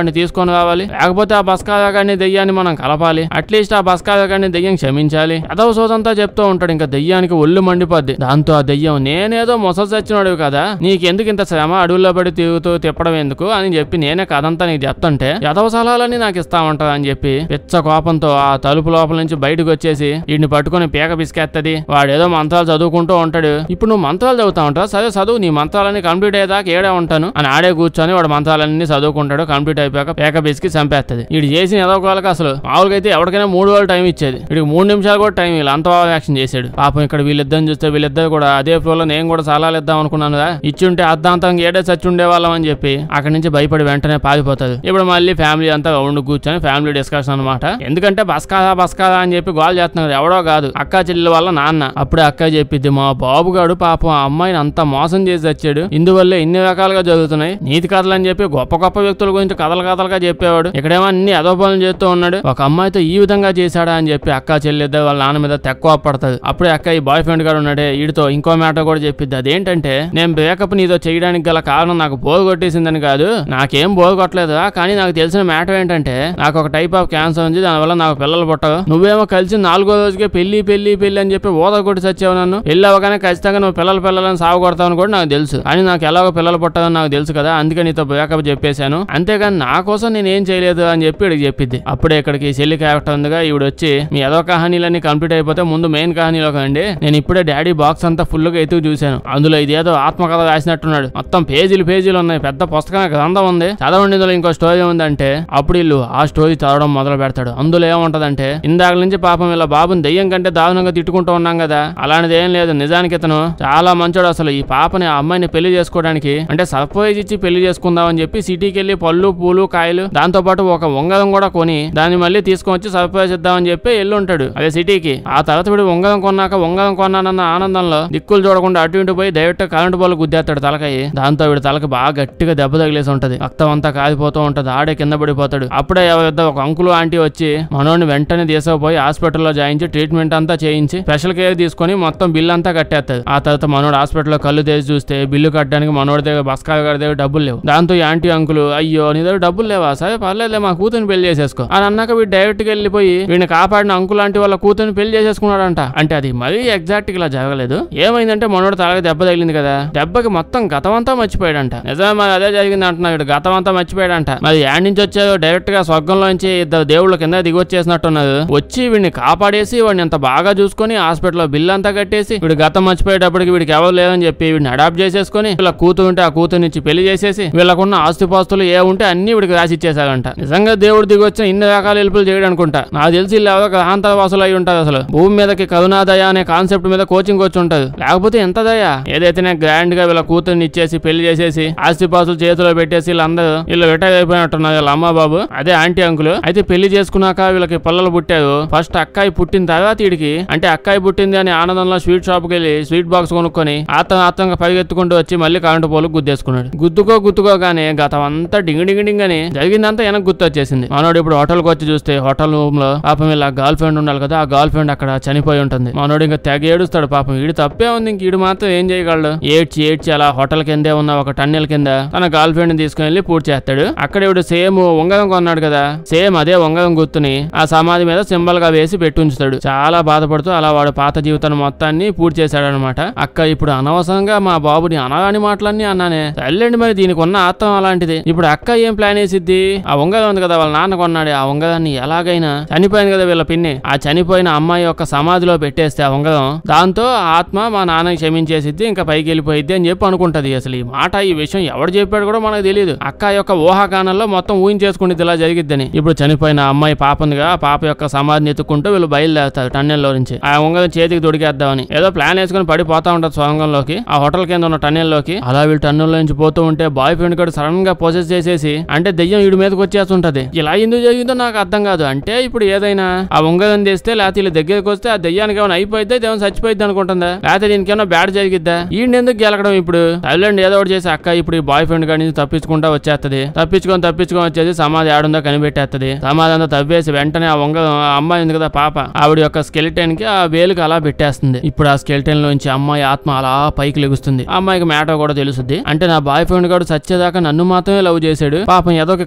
తీసుకొని రావాలి లేకపోతే ఆ బస్కాగాన్ని దెయ్యాన్ని మనం కలపాలి అట్లీస్ట్ ఆ బస్కాగాన్ని దెయ్యం క్షమించాలి అదవ సోదంతా చెప్తూ ఉంటాడు ఇంకా దెయ్యానికి ఒళ్ళు మండిపోద్ది దాంతో ఆ దెయ్యం నేనేదో మొసలు చచ్చినోడు కదా నీకెందుకు ఇంత శ్రమ అడవుల్లో పడి తిరుగుతూ తిప్పడం ఎందుకు అని చెప్పి నేనే కథంతా నీకు చెప్తుంటే యదవ సలహాలన్నీ నాకు ఇస్తామంటది అని చెప్పి పిచ్చ కోపంతో ఆ తలుపు లోపల నుంచి బయటకు వచ్చేసి వీడిని పట్టుకొని పీక పిసికేత్తది వాడేదో మంత్రాలు చదువుకుంటూ ఉంటాడు ఇప్పుడు నువ్వు మంత్రాలు చదువుతా ఉంటావు సరే చదువు నీ మంత్రాలన్నీ కంప్లీట్ అయ్యేదాకా ఏడే ఉంటాను అని ఆడే కూర్చొని వాడు మంత్రాలన్నీ చదువుకుంటాడు కంప్లీట్ అయిపోయాక పేక పిసికి చంపేస్తుంది వీడు చేసిన ఎదవకోళ్ళకి అసలు మామూలుగా అయితే ఎవరికైనా మూడు వేలు టైం ఇచ్చేది వీడికి మూడు నిమిషాలు కూడా టైం ఇలా అంత బాగా యాక్షన్ చేశాడు పాపం ఇక్కడ వీళ్ళిద్దరిని చూస్తే వీళ్ళిద్దరు కూడా అదే ఫ్లో లో నేను కూడా సలాలు ఇద్దాం అనుకున్నాను కదా ఇచ్చుంటే అర్ధాంతంగా ఏడే చచ్చి ఉండేవాళ్ళం అని చెప్పి అక్కడి నుంచి భయపడి వెంటనే పారిపోతుంది ఇప్పుడు మళ్ళీ ఫ్యామిలీ అంతా ఉండి కూర్చొని ఫ్యామిలీ డిస్కషన్ అనమాట ఎందుకంటే బస్కాదా బస్కాదా అని చెప్పి గోల్ చేస్తున్నారు ఎవడో కాదు అక్క చెల్లెల వల్ల నాన్న అప్పుడే అక్క చెప్పిద్ది మా బాబుగాడు పాపం ఆ అమ్మాయిని అంత మోసం చేసి వచ్చాడు ఇందువల్లే ఇన్ని రకాలుగా జరుగుతున్నాయి నీతి కథలు అని చెప్పి గొప్ప గొప్ప వ్యక్తుల గురించి కథలు కథలుగా చెప్పేవాడు ఇక్కడేమో అన్ని అదో పనులు చేస్తూ ఉన్నాడు ఒక అమ్మాయితో ఈ విధంగా చేశాడా అని చెప్పి అక్క చెల్లిద్దరు వాళ్ళ నాన్న మీద తక్కువ పడుతుంది అప్పుడే అక్క ఈ బాయ్ ఫ్రెండ్ గారు ఉన్నాడే వీడితో ఇంకో మ్యాటర్ కూడా చెప్పిద్ది అదేంటంటే నేను బ్రేకప్ నీతో చేయడానికి గల కారణం నాకు బోర్ కొట్టేసిందని కాదు నాకేం బోర్ కొట్టలేదు కానీ నాకు తెలిసిన మ్యాటర్ ఏంటంటే నాకు ఒక టైప్ ఆఫ్ క్యాన్సర్ ఉంది దానివల్ల నాకు పిల్లలు పుట్టవు నువ్వేమో కలిసి నాలుగో రోజుకే పెళ్లి పెళ్లి పెళ్లి అని చెప్పి ఓద కొట్టి చచ్చావు నన్ను పెళ్లి అవగానే ఖచ్చితంగా నువ్వు పిల్లలు పిల్లలని సాగు కొడతావని కూడా నాకు తెలుసు కానీ నాకు ఎలాగో పిల్లలు పుట్టదని నాకు తెలుసు కదా అందుకే నీతో బ్రేకప్ చెప్పేశాను అంతేగాని నా కోసం నేను ఏం చేయలేదు అని చెప్పి ఇక్కడికి చెప్పిద్ది అప్పుడే ఇక్కడికి చెల్లి క్యారెక్టర్ ఉందిగా ఈవిడ వచ్చి మీ ఏదో కహానీలన్నీ కంప్లీట్ అయిపోతే ముందు మెయిన్ కహానీలోకి అండి నేను ఇప్పుడే డాడీ బాక్స్ అంతా ఫుల్ గా ఎత్తుకు చూశాను అందులో ఇదేదో ఆత్మకథ రాసినట్టున్నాడు మొత్తం పేజీలు పేజీలు ఉన్నాయి పెద్ద పుస్తకం గ్రంథం ఉంది చదవండి ఇందులో ఇంకో స్టోరీ ఉందంటే అప్పుడు వీళ్ళు ఆ స్టోరీ చదవడం మొదలు పెడతాడు అందులో ఏముంటదంటే ఇందాక నుంచి పాపం ఇలా బాబుని దెయ్యం కంటే దారుణంగా తిట్టుకుంటూ ఉన్నాం కదా అలాంటిది ఏం లేదు నిజానికి ఇతను చాలా మంచోడు అసలు ఈ పాపని ఆ అమ్మాయిని పెళ్లి చేసుకోవడానికి అంటే సర్ప్రైజ్ ఇచ్చి పెళ్లి చేసుకుందాం అని చెప్పి సిటీకి వెళ్ళి పళ్ళు పూలు కాయలు దాంతో పాటు ఒక ఉంగరం కూడా కొని దాన్ని మళ్ళీ తీసుకొని వచ్చి సర్ప్రైజ్ ఇద్దామని చెప్పి వెళ్ళి ఉంటాడు అదే సిటీకి ఆ తర్వాత వీడు ఉంగరం కొన్నాక ఉంగరం కొన్నానన్న ఆనందంలో దిక్కులు చూడకుండా అటు ఇటు పోయి డైరెక్ట్ కరెంట్ బాల్ గుద్దేస్తాడు తలకాయి దాంతో వీడి తలకి బాగా గట్టిగా దెబ్బ తగిలేసి ఉంటది రక్తం అంతా కారిపోతూ ఉంటది ఆడే కింద పడిపోతాడు అప్పుడే ఎవరిద్ద ఒక అంకులు ఆంటీ వచ్చి మనోడిని వెంటనే తీసుకుపోయి హాస్పిటల్లో జాయించి ట్రీట్మెంట్ అంతా చేయించి స్పెషల్ కేర్ తీసుకొని మొత్తం బిల్ అంతా కట్టేస్తుంది ఆ తర్వాత మనోడు హాస్పిటల్లో కళ్ళు తెరిచి చూస్తే బిల్లు కట్టడానికి మనోడి దగ్గర బస్కా గారి దగ్గర డబ్బులు లేవు దాంతో ఈ ఆంటీ అంకులు అయ్యో నీ దగ్గర డబ్బులు లేవా సరే పర్లేదులే మా కూతురిని పెళ్లి చేసేసుకో అని అన్నాక వీడు డైరెక్ట్ గా వెళ్ళిపోయి వీడిని కాపాడిన అంకుల్ లాంటి వాళ్ళ కూతురిని పెళ్లి చేసేసుకున్నాడంట అంటే అది మరీ ఎగ్జాక్ట్ ఇలా జరగలేదు ఏమైందంటే మనోడు తలకి దెబ్బ తగిలింది కదా దెబ్బకి మొత్తం గతం అంతా మర్చిపోయాడంట నిజమే మరి అదే జరిగింది అంటున్నాడు గతం అంతా మర్చిపోయాడంట మరి యాడ్ నుంచి వచ్చారో డైరెక్ట్ గా స్వర్గంలో నుంచి ఇద్దరు దేవుళ్ళ కింద దిగి వచ్చేసినట్టున్నారు వచ్చి వీడిని కాపాడేసి వాడిని అంత బాగా చూసుకొని హాస్పిటల్లో బిల్ అంతా కట్టేసి వీడు గతం మర్చిపోయేటప్పటికి వీడికి ఎవరు లేదని చెప్పి వీడిని అడాప్ట్ చేసేసుకొని వీళ్ళ కూతురు ఉంటే ఆ కూతురు నుంచి పెళ్లి చేసేసి వీళ్ళకున్న ఆస్తిపాస్తులు ఏ ఉంటే అన్ని వీడికి రాసి ఇచ్చేసాడంట నిజంగా దేవుడు దిగి వచ్చిన ఇన్ని రకాల హెల్పులు చేయడం అనుకుంటా నాకు తెలిసి వీళ్ళు ఎవరో గ్రహాంతరవాసులు అయి ఉంటారు అసలు భూమి మీదకి కరుణాదయ అనే కాన్సెప్ట్ మీద కోచింగ్ వచ్చి ఉంటది లేకపోతే ఎంత దయ ఏదైతేనే గ్రాండ్ గా వీళ్ళ కూతుర్ని ఇచ్చేసి పెళ్లి చేసేసి ఆస్తిపాస్తులు చేతిలో పెట్టేసి వీళ్ళందరూ వీళ్ళు రిటైర్ అయిపోయినట్టున్నారు వీళ్ళ అమ్మ బాబు అదే ఆంటీ అంకులు అయితే పెళ్లి చేసుకున్నాక వీళ్ళకి పిల్లలు పుట్టారు ఫస్ట్ అక్కాయి పుట్టిన తర్వాత వీడికి అంటే అక్కాయి పుట్టింది అని ఆనందంలో స్వీట్ షాప్ కి వెళ్ళి స్వీట్ బాక్స్ కొనుక్కొని ఆత్మ ఆత్మంగా పరిగెత్తుకుంటూ వచ్చి మళ్ళీ కరెంటు పోలు గుద్దేసుకున్నాడు గుద్దుకో గుద్దుకోగానే గతం అంతా డింగ్ డింగ్ డింగ్ అని జరిగిందంతా వెనక్కి గుర్తు వచ్చేసింది మనోడు ఇప్పుడు హోటల్కి వచ్చి చూస్తే హోటల్ రూమ్ లో పాపం ఇలా గర్ల్ ఫ్రెండ్ ఉండాలి కదా ఆ గర్ల్ ఫ్రెండ్ అక్కడ చనిపోయి ఉంటుంది మనోడు ఇంకా తెగ ఏడుస్తాడు పాపం వీడు తప్పే ఉంది ఇంక వీడు మాత్రం ఏం చేయగలడు ఏడ్చి ఏడ్చి అలా హోటల్ కిందే ఉన్న ఒక టన్నెల్ కింద తన గర్ల్ ఫ్రెండ్ తీసుకుని వెళ్ళి పూర్తి చేస్తాడు అక్కడ ఇవిడు సేమ్ ఉంగరం కొన్నాడు కదా సేమ్ అదే ఉంగరం గుర్తుని ఆ సమాధి మీద సింబల్ గా వేసి పెట్టి ఉంచుతాడు చాలా బాధపడుతూ అలా వాడు పాత జీవితాన్ని మొత్తాన్ని పూర్తి చేశాడు అనమాట అక్క ఇప్పుడు అనవసరంగా మా బాబుని అనగాని మాటలన్నీ అన్నానే తల్లండి మరి దీనికి ఉన్న ఆత్మ అలాంటిది ఇప్పుడు అక్క ఏం ప్లాన్ వేసిద్ది ఆ ఉంగరం ఉంది కదా వాళ్ళ నాన్న కొన్నాడు ఆ ఉంగరాన్ని ఎలాగైనా చనిపోయింది కదా వీళ్ళ పిన్ని ఆ చనిపోయిన అమ్మాయి యొక్క సమాధిలో పెట్టేస్తే ఆ ఉంగరం దాంతో ఆ ఆత్మ మా నాన్నకి క్షమించేసిద్ది ఇంకా పైకి వెళ్ళిపోయిద్ది అని చెప్పి అనుకుంటది అసలు ఈ మాట ఈ విషయం ఎవడు చెప్పాడు కూడా మనకు తెలియదు అక్క యొక్క ఊహాగానంలో మొత్తం ఊహించేసుకుంటుంది ఇలా జరిగిద్దని ఇప్పుడు చనిపోయిన అమ్మాయి పాప ఉందిగా ఆ పాప యొక్క సమాధిని ఎత్తుకుంటూ వీళ్ళు బయలుదేరుతారు టన్నెల్లో నుంచి ఆ ఉంగరం చేతికి దొడికేద్దామని ఏదో ప్లాన్ వేసుకుని పడిపోతా ఉంటారు స్వర్గంలోకి ఆ హోటల్ కింద ఉన్న టన్నెల్లోకి అలా వీళ్ళు టన్నెల్లో నుంచి పోతూ ఉంటే బాయ్ ఫ్రెండ్ కూడా సడన్ గా పోసెస్ చేసేసి అంటే దెయ్యం వీడి మీదకి వచ్చేస్తుంటది ఇలా ఎందుకు జరిగిందో నాకు అర్థం కాదు అంటే ఇప్పుడు ఏదైనా ఆ ఉంగరం తెస్తే లేకపోతే వీళ్ళ దగ్గరికి వస్తే ఆ దెయ్యానికి ఏమైనా అయిపోయిద్దా దేవం చచ్చిపోయిద్ది అనుకుంటుందా లేకపోతే దీనికి ఏమైనా బ్యాడ్ జరిగిద్దా ఈయన ఎందుకు గెలకడం ఇప్పుడు థైలాండ్ ఏదో ఒకటి చేసి అక్క ఇప్పుడు ఈ బాయ్ ఫ్రెండ్ గారి నుంచి తప్పించుకుంటా వచ్చేస్తది తప్పించుకొని తప్పించుకొని వచ్చేసి సమాధి ఆడుందో కనిపెట్టేస్తది సమాధి అంతా తవ్వేసి వెంటనే ఆ ఉంగరం ఆ అమ్మాయి ఉంది కదా పాప ఆవిడ యొక్క స్కెలిటన్ కి ఆ వేలుకి అలా పెట్టేస్తుంది ఇప్పుడు ఆ స్కెలిటన్ లోంచి అమ్మాయి ఆత్మ అలా పైకి లెగుస్తుంది ఆ అమ్మాయికి మ్యాటర్ కూడా తెలుస్తుంది అంటే నా బాయ్ ఫ్రెండ్ గారు చచ్చేదాకా నన్ను మాత్రమే లవ్ చేశాడు పాపం ఏదో ఒక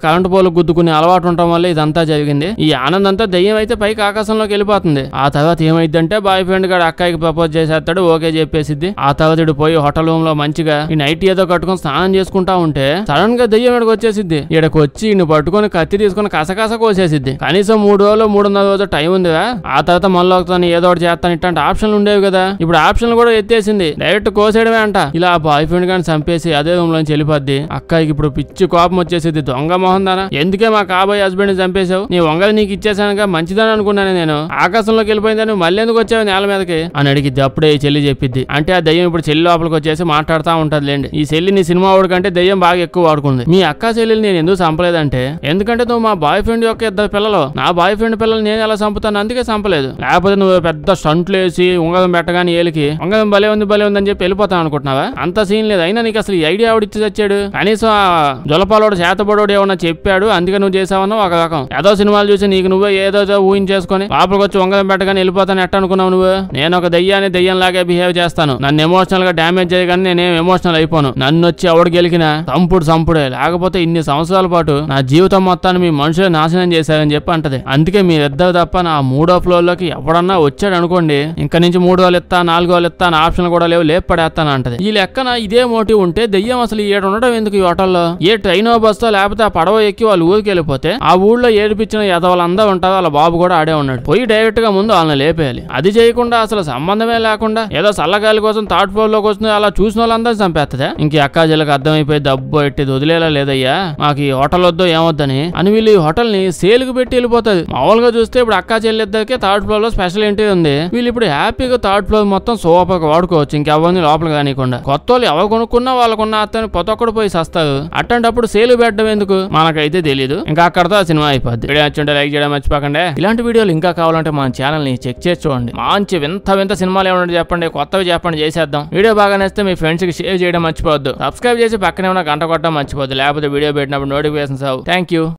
కరెంటు పోలు గుద్దుకునే అలవాటు ఉండటం వల్ల ఇదంతా జరిగింది ఈ ఆనంద్ అంతా దయ్యం అయితే పైకి ఆకాశంలోకి వెళ్ళిపోతుంది ఆ తర్వాత ఏమైందంటే బాయ్ ఫ్రెండ్ గారు అక్కాయికి ప్రపోజ్ చేసేస్తాడు ఓకే చెప్పేసిద్ది ఆ తర్వాత ఇడు పోయి హోటల్ రూమ్ లో మంచిగా ఈ నైట్ ఏదో కట్టుకొని స్నానం చేసుకుంటా ఉంటే సడన్ గా దెయ్యం ఇక్కడికి వచ్చేసిద్ది ఇక్కడికి వచ్చి ఇన్ని పట్టుకొని కత్తి తీసుకొని కసకస కోసేసిద్ది కనీసం మూడు రోజులు మూడున్నర రోజులు టైం ఉందిగా ఆ తర్వాత మళ్ళీ ఒకతాను ఏదో ఒకటి చేస్తాను ఇట్లాంటి ఆప్షన్లు ఉండేవి కదా ఇప్పుడు ఆప్షన్లు కూడా ఎత్తేసింది డైరెక్ట్ కోసేయడమే అంట ఇలా బాయ్ ఫ్రెండ్ గాని చంపేసి అదే రూమ్ లోంచి వెళ్ళిపోద్ది అక్కకి ఇప్పుడు పిచ్చి కోపం వచ్చేసింది దొంగ మొహం దానా ఎందుకే మా కాబోయే హస్బెండ్ చంపేశావు నీ వంగలు నీకు ఇచ్చేసానుగా మంచిదని అనుకున్నాను నేను ఆకాశంలోకి వెళ్ళిపోయిందని మళ్ళీ ఎందుకు వచ్చావు నేల మీదకి అని అడిగిద్ది అప్పుడే ఈ చెల్లి చెప్పిద్ది అంటే ఆ దయ్యం ఇప్పుడు చెల్లి లోపలికి వచ్చేసి మాట్లాడుతూ ఉంటది లేండి ఈ చెల్లి నీ సినిమా వాడు కంటే దయ్యం బాగా ఎక్కువ వాడుకుంది మీ అక్క చెల్లెలు నేను ఎందుకు చంపలేదంటే ఎందుకంటే నువ్వు మా బాయ్ ఫ్రెండ్ యొక్క ఇద్దరు పిల్లలు నా బాయ్ ఫ్రెండ్ పిల్లలు నేను ఎలా చంపుతాను అందుకే చంపలేదు లేకపోతే నువ్వు పెద్ద స్టంట్లు వేసి ఉంగరం పెట్టగానే ఏలికి ఉంగరం భలే ఉంది భలే ఉంది అని చెప్పి వెళ్ళిపోతాను అనుకుంటున్నావా అంత సీన్ లేదు అయినా నీకు అసలు ఈ ఐడియా ఆవిడిచ్చి తెచ్చాడు కనీసం ఆ జొలపాలోడు చేతబడోడు ఏమన్నా చెప్పాడు అందుకే నువ్వు చేసావన్నా ఒక రకం ఏదో సినిమాలు చూసి నీకు నువ్వే ఏదో ఏదో ఊహించేసుకొని లోపలికి వచ్చి ఉంగరం పెట్టగానే వెళ్ళిపోతాను ఎట్ట అనుకున్నావు నువ్వు నేను ఒక దయ్యాన్ని దయ్యం లాగే బిహేవ్ చేస్తాను నన్ను ఎమోషనల్ గా డ్యామేజ్ చేయగానే నేనేం ఎమోషనల్ అయిపోను నన్ను వచ్చి ఎవడు గెలికినా చంపుడు చంపుడే లేకపోతే ఇన్ని సంవత్సరాల పాటు నా జీవితం మొత్తాన్ని మీ మనుషులే నాశనం చేశారని చెప్పి అంటది అందుకే మీరిద్దరు తప్ప నా మూడో ఫ్లోర్ లోకి ఎవడన్నా వచ్చాడు అనుకోండి ఇంకా నుంచి మూడు రోజులు ఇస్తా నాలుగు రోజులు ఇస్తా నా ఆప్షన్ కూడా లేవు లేపు పడేస్తాను అంటది ఈ లెక్కన ఇదే మోటివ్ ఉంటే దెయ్యం అసలు ఏడు ఉండడం ఎందుకు ఈ హోటల్లో ఏ ట్రైన్ బస్తో లేకపోతే ఆ పడవ ఎక్కి వాళ్ళు ఊరికి వెళ్ళిపోతే ఆ ఊళ్ళో ఏడిపించిన ఎదవలందరూ ఉంటారు వాళ్ళ బాబు కూడా ఆడే ఉన్నాడు పోయి డైరెక్ట్ గా ముందు వాళ్ళని లేపేయాలి అది చేయకుండా అసలు సంబంధమే లేకుండా ఏదో చల్లగాలి కోసం థర్డ్ ఫ్లోర్ లోకి వస్తుంది అలా చూసిన వాళ్ళందరూ చంపేస్తుందా ఇంక ఈ అక్కా జిల్లకు అర్థమైపోయి డబ్బు ఎట్టి వదిలేలా లేదయ్యా మాకు ఈ హోటల్ వద్దు ఏమొద్దని అని వీళ్ళు ఈ హోటల్ ని సేల్ కి పెట్టి వెళ్ళిపోతుంది మామూలుగా చూస్తే ఇప్పుడు అక్కా చెల్లిద్దరికి థర్డ్ ఫ్లోర్ లో స్పెషల్ ఎంట్రీ ఉంది వీళ్ళు ఇప్పుడు హ్యాపీగా థర్డ్ ఫ్లోర్ మొత్తం సూపర్ గా వాడుకోవచ్చు ఇంకెవరిని లోపల కానికుండా కొత్త వాళ్ళు ఎవరు కొనుక్కున్నా వాళ్ళకున్న అతను ప్రతి ఒక్కడు పోయి సస్తారు అట్లాంటప్పుడు సేల్ పెట్టడం ఎందుకు మనకైతే తెలియదు ఇంకా అక్కడతో ఆ సినిమా అయిపోద్ది వీడియో నచ్చుంటే లైక్ చేయడం మర్చిపోకండి ఇలాంటి వీడియోలు ఇంకా కావాలంటే మన ఛానల్ ని చెక్ చేసి చూడండి మంచి వింత వింత సినిమాలు ఏమన్నా చెప్పండి కొత్తవి చెప్పండి చేసేద్దాం వీడియో బాగా నచ్చితే మీ ఫ్రెండ్స్ కి షేర్ చేయడం మర్చిపోవద్దు సబ్స్క్రైబ్ చేసి పక్కనే ఉన్న గంట కొట్టడం మర్చిపోద్దు లేకపోతే వీడియో పెట్టినప్పుడు నోటిఫికేషన్స్ థ్యాంక్ యూ